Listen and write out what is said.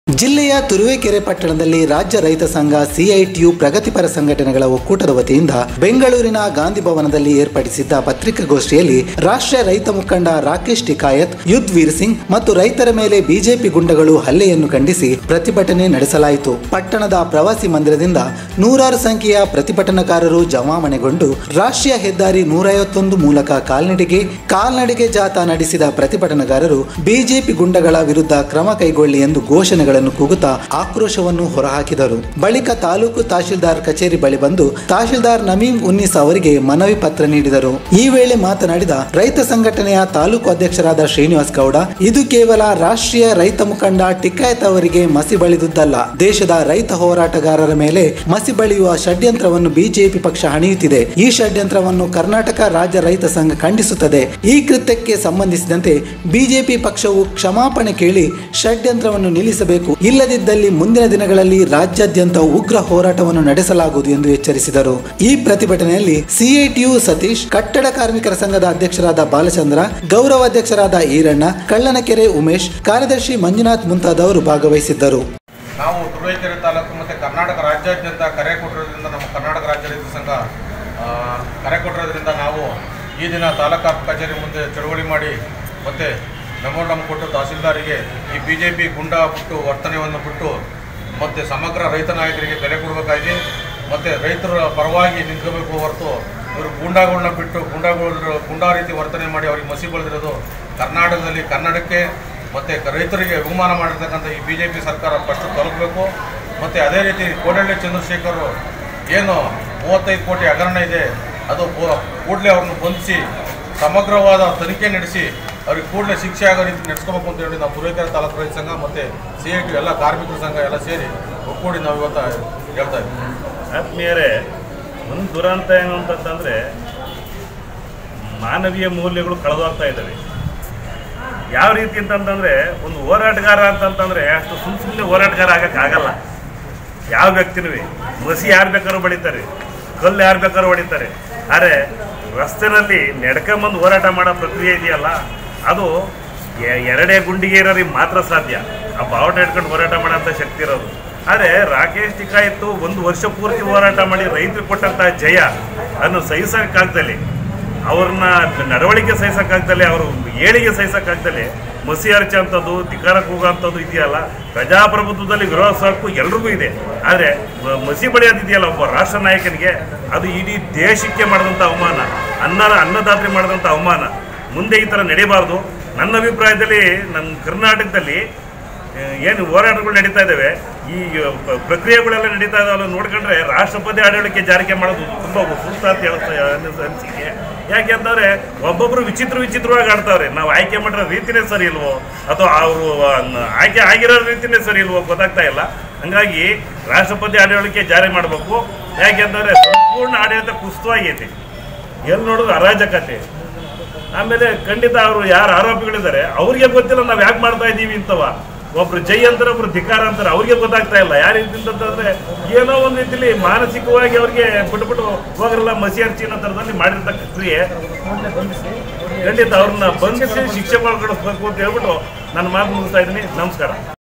ಜಿಲ್ಲೆಯ ತುರುವೇಕೆರೆ ಪಟ್ಟಣದಲ್ಲಿ ರಾಜ್ಯ ರೈತ ಸಂಘ ಸಿಐಟಿಯು ಪ್ರಗತಿಪರ ಸಂಘಟನೆಗಳ ಒಕ್ಕೂಟದ ವತಿಯಿಂದ ಬೆಂಗಳೂರಿನ ಗಾಂಧಿ ಭವನದಲ್ಲಿ ಏರ್ಪಡಿಸಿದ್ದ ಪತ್ರಿಕಾಗೋಷ್ಠಿಯಲ್ಲಿ ರಾಷ್ಟ್ರೀಯ ರೈತ ಮುಖಂಡ ರಾಕೇಶ್ ಟಿಕಾಯತ್ ಯುದ್ ವೀರ್ ಸಿಂಗ್ ಮತ್ತು ರೈತರ ಮೇಲೆ ಬಿಜೆಪಿ ಗುಂಡಗಳು ಹಲ್ಲೆಯನ್ನು ಖಂಡಿಸಿ ಪ್ರತಿಭಟನೆ ನಡೆಸಲಾಯಿತು ಪಟ್ಟಣದ ಪ್ರವಾಸಿ ಮಂದಿರದಿಂದ ನೂರಾರು ಸಂಖ್ಯೆಯ ಪ್ರತಿಭಟನಾಕಾರರು ಜಮಾವಣೆಗೊಂಡು ರಾಷ್ಟ್ರೀಯ ಹೆದ್ದಾರಿ ನೂರೈವತ್ತೊಂದು ಮೂಲಕ ಕಾಲ್ನಡಿಗೆ ಕಾಲ್ನಡಿಗೆ ಜಾಥಾ ನಡೆಸಿದ ಪ್ರತಿಭಟನಾಕಾರರು ಬಿಜೆಪಿ ಗುಂಡಗಳ ವಿರುದ್ಧ ಕ್ರಮ ಕೈಗೊಳ್ಳಿ ಎಂದು ಘೋಷಣೆಗಳನ್ನು ಕೂಗುತ್ತಾ ಆಕ್ರೋಶವನ್ನು ಹೊರಹಾಕಿದರು ಬಳಿಕ ತಾಲೂಕು ತಹಶೀಲ್ದಾರ್ ಕಚೇರಿ ಬಳಿ ಬಂದು ತಹಶೀಲ್ದಾರ್ ನಮೀಂ ಉನ್ನೀಸ್ ಅವರಿಗೆ ಮನವಿ ಪತ್ರ ನೀಡಿದರು ಈ ವೇಳೆ ಮಾತನಾಡಿದ ರೈತ ಸಂಘಟನೆಯ ತಾಲೂಕು ಅಧ್ಯಕ್ಷರಾದ ಶ್ರೀನಿವಾಸ್ ಗೌಡ ಇದು ಕೇವಲ ರಾಷ್ಟ್ರೀಯ ರೈತ ಮುಖಂಡ ಟಿಕಾಯತ್ ಅವರಿಗೆ ಮಸಿ ಬಳಿದುದಲ್ಲ ದೇಶದ ರೈತ ಹೋರಾಟಗಾರರ ಮೇಲೆ ಮಸಿ ಬಳಿಯುವ ಷಡ್ಯಂತ್ರವನ್ನು ಬಿಜೆಪಿ ಪಕ್ಷ ಹಣಿಯುತ್ತಿದೆ ಈ ಷಡ್ಯಂತ್ರವನ್ನು ಕರ್ನಾಟಕ ರಾಜ್ಯ ರೈತ ಸಂಘ ಖಂಡಿಸುತ್ತದೆ ಈ ಕೃತ್ಯಕ್ಕೆ ಸಂಬಂಧಿಸಿದಂತೆ ಬಿಜೆಪಿ ಪಕ್ಷವು ಕ್ಷಮಾಪಣೆ ಕೇಳಿ ಷಡ್ಯಂತ್ರವನ್ನು ನಿಲ್ಲಿಸಬೇಕು ಇಲ್ಲದಿದ್ದಲ್ಲಿ ಮುಂದಿನ ದಿನಗಳಲ್ಲಿ ರಾಜ್ಯಾದ್ಯಂತ ಉಗ್ರ ಹೋರಾಟವನ್ನು ನಡೆಸಲಾಗುವುದು ಎಂದು ಎಚ್ಚರಿಸಿದರು ಈ ಪ್ರತಿಭಟನೆಯಲ್ಲಿ ಸಿಐಟಿಯು ಸತೀಶ್ ಕಟ್ಟಡ ಕಾರ್ಮಿಕರ ಸಂಘದ ಅಧ್ಯಕ್ಷರಾದ ಬಾಲಚಂದ್ರ ಗೌರವ ಅಧ್ಯಕ್ಷರಾದ ಈರಣ್ಣ ಕಳ್ಳನಕೆರೆ ಉಮೇಶ್ ಕಾರ್ಯದರ್ಶಿ ಮಂಜುನಾಥ್ ಮುಂತಾದವರು ಭಾಗವಹಿಸಿದ್ದರು ನಾವು ತುರುವೇಕೆರೆ ತಾಲೂಕು ಮತ್ತು ಕರ್ನಾಟಕ ರಾಜ್ಯಾದ್ಯಂತ ಕರೆ ಕೊಟ್ಟಿರೋದ್ರಿಂದ ನಮ್ಮ ಕರ್ನಾಟಕ ರಾಜ್ಯ ರೈತ ಸಂಘ ಆ, ಕರೆ ಕೊಟ್ಟಿರೋದ್ರಿಂದ ನಾವು ಈ ದಿನ ತಾಲೂಕಾ ಕಚೇರಿ ಮುಂದೆ ಚಳುವಳಿ ಮಾಡಿ ಮತ್ತು ಮೆಮೋರಂ ಕೊಟ್ಟು ತಹಸೀಲ್ದಾರಿಗೆ ಈ ಬಿ ಜೆ ಪಿ ಗುಂಡ ಬಿಟ್ಟು ವರ್ತನೆಯನ್ನು ಬಿಟ್ಟು ಮತ್ತು ಸಮಗ್ರ ರೈತ ನಾಯಕರಿಗೆ ಬೆಲೆ ಕೊಡಬೇಕಾಗಿ ಮತ್ತು ರೈತರ ಪರವಾಗಿ ನಿಂತ್ಕೋಬೇಕು ಹೊರತು ಇವರು ಗೂಂಡಾಗಳನ್ನ ಬಿಟ್ಟು ಗೂಂಡಾಗಳು ಗುಂಡಾ ರೀತಿ ವರ್ತನೆ ಮಾಡಿ ಅವ್ರಿಗೆ ಮಸಿ ಬೆಳೆದಿರೋದು ಕರ್ನಾಟಕದಲ್ಲಿ ಕನ್ನಡಕ್ಕೆ ಮತ್ತು ರೈತರಿಗೆ ಅವಮಾನ ಮಾಡಿರ್ತಕ್ಕಂಥ ಈ ಬಿ ಜೆ ಪಿ ಸರ್ಕಾರ ಫಸ್ಟ್ ತಲುಪಬೇಕು ಮತ್ತು ಅದೇ ರೀತಿ ಕೋಡಳ್ಳಿ ಚಂದ್ರಶೇಖರ್ ಏನು ಮೂವತ್ತೈದು ಕೋಟಿ ಹಗರಣ ಇದೆ ಅದು ಕೂಡಲೇ ಅವ್ರನ್ನ ಬಂಧಿಸಿ ಸಮಗ್ರವಾದ ತನಿಖೆ ನಡೆಸಿ ಅವ್ರಿಗೆ ಕೂಡಲೇ ಶಿಕ್ಷೆ ಆಗೋ ರೀತಿ ನಡೆಸ್ಕೋಬೇಕು ಅಂತ ಹೇಳಿ ನಾವು ತುರುವೇಕೆರೆ ತಾಲೂಕು ರೈತ ಸಂಘ ಮತ್ತು ಸಿ ಐ ಟಿ ಎಲ್ಲ ಕಾರ್ಮಿಕರ ಸಂಘ ಎಲ್ಲ ಸೇರಿ ಒಕ್ಕೂಡಿ ನಾವು ಇವತ್ತು ಹೇಳ್ತಾ ಇದ್ದೀವಿ ಆತ್ಮೀಯರೇ ಒಂದು ದುರಂತ ಏನು ಅಂತಂತಂದರೆ ಮಾನವೀಯ ಮೌಲ್ಯಗಳು ಕಳೆದೋಗ್ತಾ ಇದ್ದಾವೆ ಯಾವ ರೀತಿ ಅಂತಂತಂದರೆ ಒಂದು ಹೋರಾಟಗಾರ ಅಂತಂತಂದರೆ ಅಷ್ಟು ಸುಮ್ಮ ಸುಮ್ಮನೆ ಹೋರಾಟಗಾರ ಆಗಕ್ಕಾಗಲ್ಲ ಯಾವ ವ್ಯಕ್ತಿನೂ ಮಸಿ ಯಾರು ಬೇಕಾದ್ರೂ ಬಡಿತಾರೆ ಕಲ್ಲು ಯಾರು ಬೇಕಾದ್ರೂ ಹೊಡಿತಾರೆ ಆದರೆ ರಸ್ತೆನಲ್ಲಿ ನಡ್ಕೊಂಬಂದು ಹೋರಾಟ ಮಾಡೋ ಪ್ರಕ್ರಿಯೆ ಇದೆಯಲ್ಲ ಅದು ಎ- ಎರಡೇ ಗುಂಡಿಗೆ ಇರೋರಿಗೆ ಮಾತ್ರ ಸಾಧ್ಯ ಆ ಬಾವುಟ ಇಟ್ಕೊಂಡು ಹೋರಾಟ ಮಾಡೋಂಥ ಶಕ್ತಿ ಇರೋದು ಆದರೆ ರಾಕೇಶ್ ಟಿಕಾಯಿತ್ತು ಒಂದು ವರ್ಷ ಪೂರ್ತಿ ಹೋರಾಟ ಮಾಡಿ ರೈತರು ಕೊಟ್ಟಂಥ ಜಯ ಅದನ್ನು ಸಹಿಸೋಕ್ಕಾಗ್ದಲ್ಲಿ ಅವ್ರನ್ನ ನಡವಳಿಕೆ ಸಹಿಸೋಕ್ಕಾಗ್ದಲೆ ಅವರು ಏಳಿಗೆ ಸಹಿಸೋಕ್ಕಾಗ್ದಲೆ ಮಸಿ ಹರ್ಚಂಥದ್ದು ಧಿಕಾರ ಕೂಗೋಂಥದ್ದು ಇದೆಯಲ್ಲ ಪ್ರಜಾಪ್ರಭುತ್ವದಲ್ಲಿ ವಿರೋಧ ಹಕ್ಕು ಎಲ್ರಿಗೂ ಇದೆ ಆದರೆ ಮಸಿ ಬಳಿಯೋದಿದೆಯಲ್ಲ ಒಬ್ಬ ರಾಷ್ಟ್ರ ನಾಯಕನಿಗೆ ಅದು ಇಡೀ ದೇಶಕ್ಕೆ ಮಾಡಿದಂಥ ಅವಮಾನ ಅನ್ನ ಅನ್ನದಾತ್ರಿ ಮಾಡಿದಂಥ ಅವಮಾನ ಮುಂದೆ ಈ ಥರ ನಡೀಬಾರ್ದು ನನ್ನ ಅಭಿಪ್ರಾಯದಲ್ಲಿ ನಮ್ಮ ಕರ್ನಾಟಕದಲ್ಲಿ ಆ, ಏನು ಹೋರಾಟಗಳು ನಡೀತಾ ಇದ್ದಾವೆ ಈ ಪ- ಪ್ರಕ್ರಿಯೆಗಳೆಲ್ಲ ನಡೀತಾ ಇದಾವಲ್ಲ ನೋಡ್ಕೊಂಡ್ರೆ ರಾಷ್ಟ್ರಪತಿ ಆಡಳಿಕೆ ಜಾರಿಗೆ ಮಾಡೋದು ತುಂಬ ಸೂಕ್ತ ಅಂತ ಹೇಳ್ತಾ ಅನ್ನಿಸ್- ಅನಿಸಿಕೆ ಯಾಕೆ ಅಂತಂದ್ರೆ ಒಬ್ಬೊಬ್ರು ವಿಚಿತ್ರ ವಿಚಿತ್ರವಾಗಿ ಆಡ್ತಾವ್ರೆ ನಾವು ಆಯ್ಕೆ ಮಾಡಿರೋ ರೀತಿನೇ ಸರಿ ಇಲ್ವೋ ಅಥವಾ ಅವರು ಆಯ್ಕೆ ಆಗಿರೋ ರೀತಿನೇ ಸರಿ ಇಲ್ವೋ ಗೊತ್ತಾಗ್ತಾ ಇಲ್ಲ ಹಂಗಾಗಿ ರಾಷ್ಟ್ರಪತಿ ಆಡಳಿಕೆ ಜಾರಿ ಮಾಡಬೇಕು ಯಾಕೆ ಅಂತಂದ್ರೆ ಸಂಪೂರ್ಣ ಆಡಳಿತ ಕುಸ್ತವಾಗೈತೆ ಎಲ್ಲಿ ನೋಡಿದ್ರು ಅರಾಜಕತೆ ಆಮೇಲೆ ಖಂಡಿತ ಅವರು ಯಾರು ಆರೋಪಿಗಳಿದ್ದಾರೆ ಅವ್ರಿಗೆ ಗೊತ್ತಿಲ್ಲ ನಾವು ಯಾಕೆ ಮಾಡ್ತಾ ಇದ್ದೀವಿ ಅಂತವ ಒಬ್ರು ಜೈ ಅಂತಾರೆ ಒಬ್ರು ಧಿಕಾರ ಅಂತಾರೆ ಅವ್ರಿಗೆ ಗೊತ್ತಾಗ್ತಾ ಇಲ್ಲ ಯಾವ ರೀತಿ ಅಂತಂದ್ರೆ ಏನೋ ಒಂದು ರೀತಿಲಿ ಮಾನಸಿಕವಾಗಿ ಅವ್ರಿಗೆ ಬಿಟ್ಬಿಟ್ಟು ಹೋಗ್ರಲ್ಲ ಮಸಿ ಹರ್ಚಿ ಅನ್ನೋ ಥರದಲ್ಲಿ ಮಾಡಿರ್ತಕ್ಕ ಕ್ರಿಯೆ ಖಂಡಿತ ಅವ್ರನ್ನ ಬಂಧಿಸಿ ಶಿಕ್ಷೆ ಮಾಡ್ಕೊಡಿಸ್ಬೇಕು ಅಂತ ಹೇಳ್ಬಿಟ್ಟು ನನ್ನ ಮಾತು ಮುಗಿಸ್ತಾ ಇದ್ದೀನಿ ನಮಸ್ಕಾರ